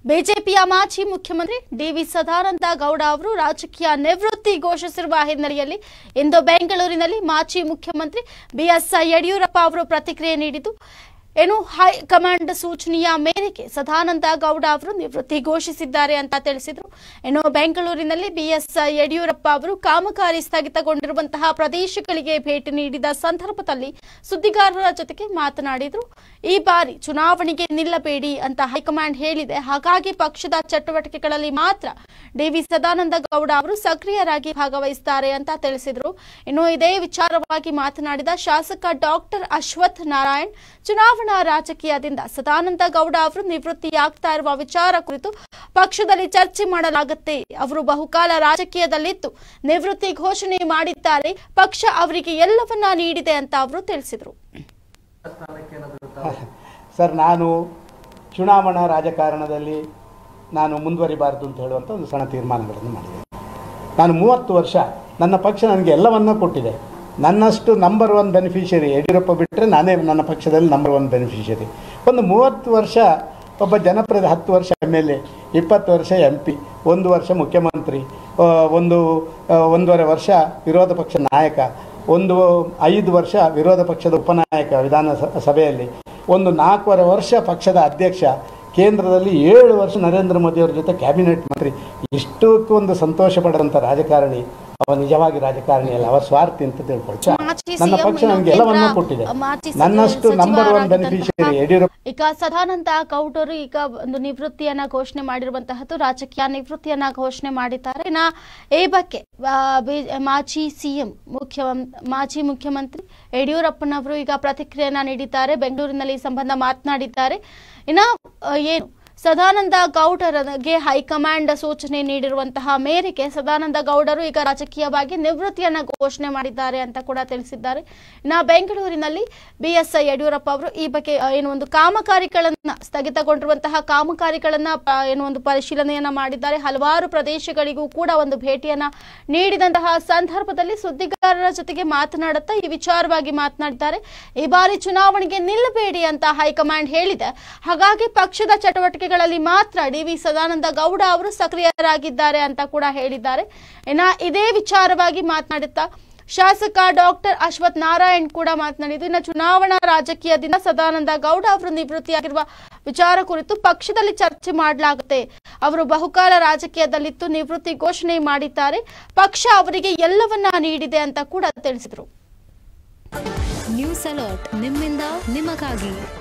ಬಿಜೆಪಿಯ ಮಾಜಿ ಮುಖ್ಯಮಂತ್ರಿ ಡಿವಿ ಸದಾನಂದ ಗೌಡ ಅವರು ರಾಜಕೀಯ ನಿವೃತ್ತಿ ಘೋಷಿಸಿರುವ ಹಿನ್ನೆಲೆಯಲ್ಲಿ ಇಂದು ಬೆಂಗಳೂರಿನಲ್ಲಿ ಮಾಜಿ ಮುಖ್ಯಮಂತ್ರಿ ಬಿಎಸ್ ಯಡಿಯೂರಪ್ಪ ಅವರು ಪ್ರತಿಕ್ರಿಯೆ ನೀಡಿದ್ದು ಏನು ಹೈಕಮಾಂಡ್ ಸೂಚನೆಯ ಮೇರೆಗೆ ಸದಾನಂದ ಗೌಡ ಅವರು ನಿವೃತ್ತಿ ಘೋಷಿಸಿದ್ದಾರೆ ಅಂತ ತಿಳಿಸಿದ್ರು ಇನ್ನು ಬೆಂಗಳೂರಿನಲ್ಲಿ ಬಿಎಸ್ ಯಡಿಯೂರಪ್ಪ ಅವರು ಕಾಮಗಾರಿ ಸ್ಥಗಿತಗೊಂಡಿರುವಂತಹ ಪ್ರದೇಶಗಳಿಗೆ ಭೇಟಿ ನೀಡಿದ ಸಂದರ್ಭದಲ್ಲಿ ಸುದ್ದಿಗಾರರ ಜೊತೆಗೆ ಮಾತನಾಡಿದ್ರು ಈ ಬಾರಿ ಚುನಾವಣೆಗೆ ನಿಲ್ಲಬೇಡಿ ಅಂತ ಹೈಕಮಾಂಡ್ ಹೇಳಿದೆ ಹಾಗಾಗಿ ಪಕ್ಷದ ಚಟುವಟಿಕೆಗಳಲ್ಲಿ ಮಾತ್ರ ಡಿವಿ ಸದಾನಂದ ಗೌಡ ಅವರು ಸಕ್ರಿಯರಾಗಿ ಭಾಗವಹಿಸುತ್ತಾರೆ ಅಂತ ತಿಳಿಸಿದ್ರು ಇನ್ನು ಇದೇ ವಿಚಾರವಾಗಿ ಮಾತನಾಡಿದ ಶಾಸಕ ಡಾಕ್ಟರ್ ಅಶ್ವಥ್ ನಾರಾಯಣ್ ಚುನಾವಣಾ ರಾಜಕೀಯದಿಂದ ಸದಾನಂದ ಗೌಡ ಅವರು ನಿವೃತ್ತಿಯಾಗ್ತಾ ಇರುವ ವಿಚಾರ ಕುರಿತು ಪಕ್ಷದಲ್ಲಿ ಚರ್ಚೆ ಮಾಡಲಾಗುತ್ತೆ ಅವರು ಬಹುಕಾಲ ರಾಜಕೀಯದಲ್ಲಿದ್ದು ನಿವೃತ್ತಿ ಘೋಷಣೆ ಮಾಡಿದ್ದಾರೆ ಪಕ್ಷ ಅವರಿಗೆ ಎಲ್ಲವನ್ನ ನೀಡಿದೆ ಅಂತ ಅವರು ತಿಳಿಸಿದರು ಸರ್ ನಾನು ಚುನಾವಣಾ ರಾಜಕಾರಣದಲ್ಲಿ ನಾನು ಮುಂದುವರಿಬಾರದು ಅಂತ ಹೇಳುವಂಥ ಒಂದು ಸಣ್ಣ ತೀರ್ಮಾನಗಳನ್ನು ಮಾಡಿದೆ ನಾನು ಮೂವತ್ತು ವರ್ಷ ನನ್ನ ಪಕ್ಷ ನನಗೆ ಎಲ್ಲವನ್ನೂ ಕೊಟ್ಟಿದೆ ನನ್ನಷ್ಟು ನಂಬರ್ ಒನ್ ಬೆನಿಫಿಷರಿ ಯಡಿಯೂರಪ್ಪ ಬಿಟ್ಟರೆ ನಾನೇ ನನ್ನ ಪಕ್ಷದಲ್ಲಿ ನಂಬರ್ ಒನ್ ಬೆನಿಫಿಷರಿ ಒಂದು ಮೂವತ್ತು ವರ್ಷ ಒಬ್ಬ ಜನಪ್ರಿಯ ಹತ್ತು ವರ್ಷ ಎಮ್ ಎಲ್ ಎ ಇಪ್ಪತ್ತು ವರ್ಷ ಎಂ ಪಿ ಒಂದು ವರ್ಷ ಮುಖ್ಯಮಂತ್ರಿ ಆ, ಒಂದು ಆ, ಒಂದೂವರೆ ವರ್ಷ ವಿರೋಧ ಪಕ್ಷ ನಾಯಕ ಒಂದು ಐದು ವರ್ಷ ವಿರೋಧ ಪಕ್ಷದ ಉಪನಾಯಕ ವಿಧಾನ ಸ- ಸಭೆಯಲ್ಲಿ ಒಂದು ನಾಲ್ಕೂವರೆ ವರ್ಷ ಪಕ್ಷದ ಅಧ್ಯಕ್ಷ ಕೇಂದ್ರದಲ್ಲಿ ಏಳು ವರ್ಷ ನರೇಂದ್ರ ಮೋದಿಯವರ ಜೊತೆ ಕ್ಯಾಬಿನೆಟ್ ಮಂತ್ರಿ ಇಷ್ಟಕ್ಕೂ ಒಂದು ಸಂತೋಷ ಪಡುವಂಥ ರಾಜಕಾರಣಿ ಅವ ನಿಜವಾಗಿ ರಾಜಕಾರಣಿ ಅಲ್ಲ ಅವ ಸ್ವಾರ್ಥಿ ಅಂತ ತಿಳ್ಕೊಳ್ತಾ ಮಾಜಿ ನನ್ನ CM ಪಕ್ಷ ನನಗೆ ಎಲ್ಲವನ್ನೂ ಕೊಟ್ಟಿದೆ ಮಾಜಿ ನನ್ನಷ್ಟು ನಂಬರ್ ಒನ್ ಸಚಿವರಾಗಿದ್ದಂತಹ ಬೆನಿಫಿಷರಿ ಯಡಿಯೂರಪ್ಪ ಈಗ ಸದಾನಂದ ಗೌಡರು ಈಗ ಒಂದು ನಿವೃತ್ತಿಯನ್ನ ಘೋಷಣೆ ಮಾಡಿರುವಂತಹದ್ದು ರಾಜಕೀಯ ನಿವೃತ್ತಿಯನ್ನ ಘೋಷಣೆ ಮಾಡಿದ್ದಾರೆ ಇನ್ನ ಈ ಬಗ್ಗೆ ಆ, ಬಿ- ಮಾಜಿ ಸಿಎಂ ಮುಖ್ಯ ಮಾಜಿ ಮುಖ್ಯಮಂತ್ರಿ ಯಡಿಯೂರಪ್ಪನವರು ಈಗ ಪ್ರತಿಕ್ರಿಯೆಯನ್ನ ನೀಡಿದ್ದಾರೆ ಬೆಂಗಳೂರಿನಲ್ಲಿ ಈ ಸಂಬಂಧ ಮಾತನಾಡಿದ್ದಾರೆ ಇನ್ನ ಆ, ಏನು ಸದಾನಂದ ಗೌಡರಿಗೆ ಹೈಕಮಾಂಡ್ ಸೂಚನೆ ನೀಡಿರುವಂತಹ ಮೇರೆಗೆ ಸದಾನಂದ ಗೌಡರು ಈಗ ರಾಜಕೀಯವಾಗಿ ನಿವೃತ್ತಿಯನ್ನ ಘೋಷಣೆ ಮಾಡಿದ್ದಾರೆ ಅಂತ ಕೂಡ ತಿಳಿಸಿದ್ದಾರೆ ಇನ್ನ ಬೆಂಗಳೂರಿನಲ್ಲಿ ಬಿಎಸ್ ಯಡಿಯೂರಪ್ಪ ಅವರು ಈ ಬಗ್ಗೆ ಆ, ಏನು ಒಂದು ಕಾಮಗಾರಿಗಳನ್ನ ಸ್ಥಗಿತಗೊಂಡಿರುವಂತಹ ಕಾಮಗಾರಿಗಳನ್ನ ಆ, ಏನು ಒಂದು ಪರಿಶೀಲನೆಯನ್ನ ಮಾಡಿದ್ದಾರೆ ಹಲವಾರು ಪ್ರದೇಶಗಳಿಗೂ ಕೂಡ ಒಂದು ಭೇಟಿಯನ್ನ ನೀಡಿದಂತಹ ಸಂದರ್ಭದಲ್ಲಿ ಸುದ್ದಿಗಾರರ ಜೊತೆಗೆ ಮಾತನಾಡುತ್ತಾ ಈ ವಿಚಾರವಾಗಿ ಮಾತನಾಡಿದ್ದಾರೆ ಈ ಬಾರಿ ಚುನಾವಣೆಗೆ ನಿಲ್ಲಬೇಡಿ ಅಂತ ಹೈಕಮಾಂಡ್ ಹೇಳಿದೆ ಹಾಗಾಗಿ ಪಕ್ಷದ ಚಟುವಟಿಕೆಗಳಲ್ಲಿ ಮಾತ್ರ ಡಿವಿ ಸದಾನಂದ ಗೌಡ ಅವರು ಸಕ್ರಿಯರಾಗಿದ್ದಾರೆ ಅಂತ ಕೂಡ ಹೇಳಿದ್ದಾರೆ ಇನ್ನ ಇದೇ ವಿಚಾರವಾಗಿ ಮಾತನಾಡುತ್ತಾ ಶಾಸಕ ಡಾಕ್ಟರ್ ಅಶ್ವಥ್ ನಾರಾಯಣ್ ಕೂಡ ಮಾತನಾಡಿದ್ದು ಇನ್ನು ಚುನಾವಣಾ ರಾಜಕೀಯದಿಂದ ಸದಾನಂದ ಗೌಡ ಅವರು ನಿವೃತ್ತಿಯಾಗಿರುವ ವಿಚಾರ ಕುರಿತು ಪಕ್ಷದಲ್ಲಿ ಚರ್ಚೆ ಮಾಡಲಾಗುತ್ತೆ ಅವರು ಬಹುಕಾಲ ರಾಜಕೀಯದಲ್ಲಿದ್ದು ನಿವೃತ್ತಿ ಘೋಷಣೆ ಮಾಡಿದ್ದಾರೆ ಪಕ್ಷ ಅವರಿಗೆ ಎಲ್ಲವನ್ನ ನೀಡಿದೆ ಅಂತ ಕೂಡ ತಿಳಿಸಿದರು ನ್ಯೂಸ್ ಅಲರ್ಟ್ ನಿಮ್ಮಿಂದ ನಿಮಗಾಗಿ